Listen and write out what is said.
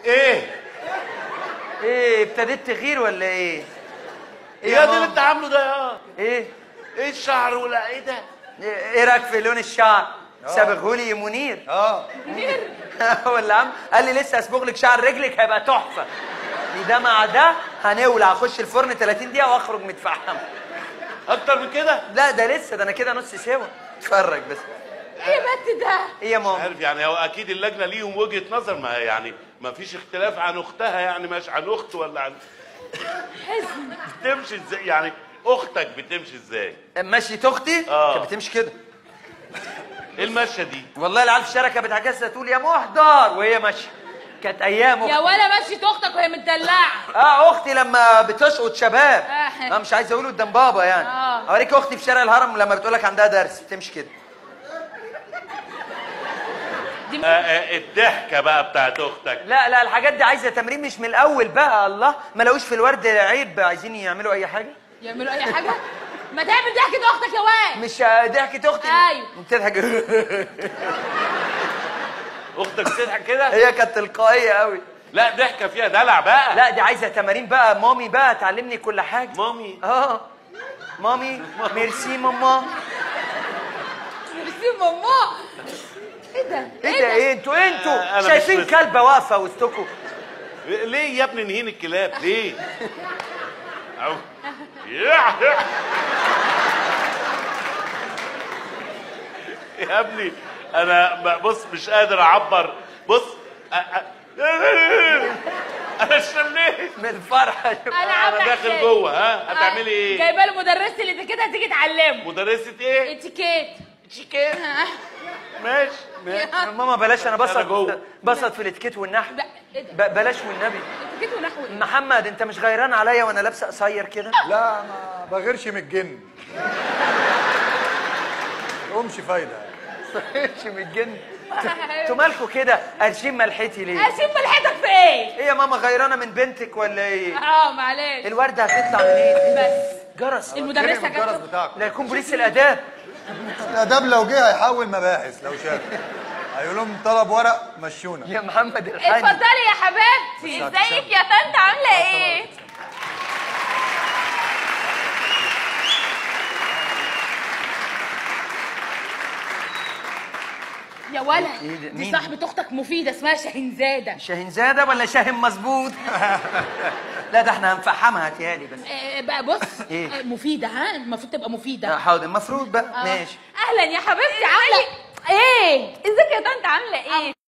ايه ايه ابتديت تغير ولا ايه ايه يا دي اللي ماما؟ انت عامله ده يا ايه ايه الشعر ولا ايه ده ايه إيه رايك في لون الشعر صبغهولي يا منير اه ولا عم قال لي لسه اصبغ لك شعر رجلك هيبقى تحفه ده مع ده هنولع اخش الفرن 30 دقيقه واخرج متفحم اكتر من كده لا ده لسه ده انا كده نص سوا اتفرج بس ايه بس ده ايه يا ماما عارف يعني هو اكيد اللجنه ليهم وجهه نظر ما هي يعني ما فيش اختلاف عن اختها يعني مش عن اخت ولا عن حزن بتمشي ازاي يعني اختك بتمشي ازاي مشيت اختي آه. كانت بتمشي كده ايه المشيه دي والله العيال في الشارع كانت بتعكسها تقول يا محضر وهي ماشيه كانت ايام يا أختي. ولا مشيت اختك وهي متدلعه اه اختي لما بتشقط شباب آه. اه مش عايز اقوله قدام بابا يعني آه. اوريك اختي في شارع الهرم لما بتقول لك عندها درس بتمشي كده آه آه الضحكه بقى بتاعت اختك لا لا الحاجات دي عايزه تمرين مش من الاول بقى الله ما لقوش في الورد عيب عايزين يعملوا اي حاجه يعملوا اي حاجه ما تعمل ضحكه اختك يا واد مش آه، ضحكه اختي أيوة. بتضحك اختك بتضحك كده هي كانت تلقائيه قوي لا ضحكه فيها دلع بقى لا دي عايزه تمارين بقى مامي بقى تعلمني كل حاجه مامي اه مامي ميرسي ماما ميرسي ماما ايه ده ايه ده ايه انتوا انتوا آه، أنا شايفين مش- كلبه واقفه وسطكم ليه يا ابني نهين الكلاب ليه أو. يا يا. يا ابني انا ب- بص مش قادر اعبر بص أ- أ- انا شميت من الفرحه انا انا عامله داخل حساب. جوه ها هتعملي ايه جايبه له مدرسه اللي كده هتيجي تعلمه مدرسه ايه اتيكيت اتيكيت ماشي ماشي ماما بلاش انا أنا بسط جوه. بسط في الاتيكيت والنحو لا ايه ده ب- بلاش والنبي اتيكيت ونحو ايه محمد انت مش غيران عليا وانا لابسه قصير كده لا ما بغيرش من الجن مش فايده مش من الجن انتوا مالكوا كده قارشين ملحتي ليه؟ اشيل ملحتك في ايه ايه يا ماما غيرانه من بنتك ولا ايه؟ اه معلش الورده هتطلع منين؟ بس جرس المدرسه الجرس جت بتاعكم لا يكون بوليس الاداب الاداب لو جه هيحول مباحث لو شاف هيقول لهم طلب ورق مشونا يا محمد الحاني اتفضلي يا حبيبتي ازيك يا طنط عامله ايه يا ولا إيه ده؟ دي مين؟ صاحبة اختك مفيدة اسمها شاهنزادة شاهنزاده ولا شاهن مظبوط؟ لا ده احنا هنفحمها تيالي بس آه بقى بص إيه؟ آه مفيدة ها المفروض تبقى مفيدة لا حاضر المفروض بقى آه. ماشي اهلا يا حبيبتي عاملة ايه ازيك يا طنط عامله ايه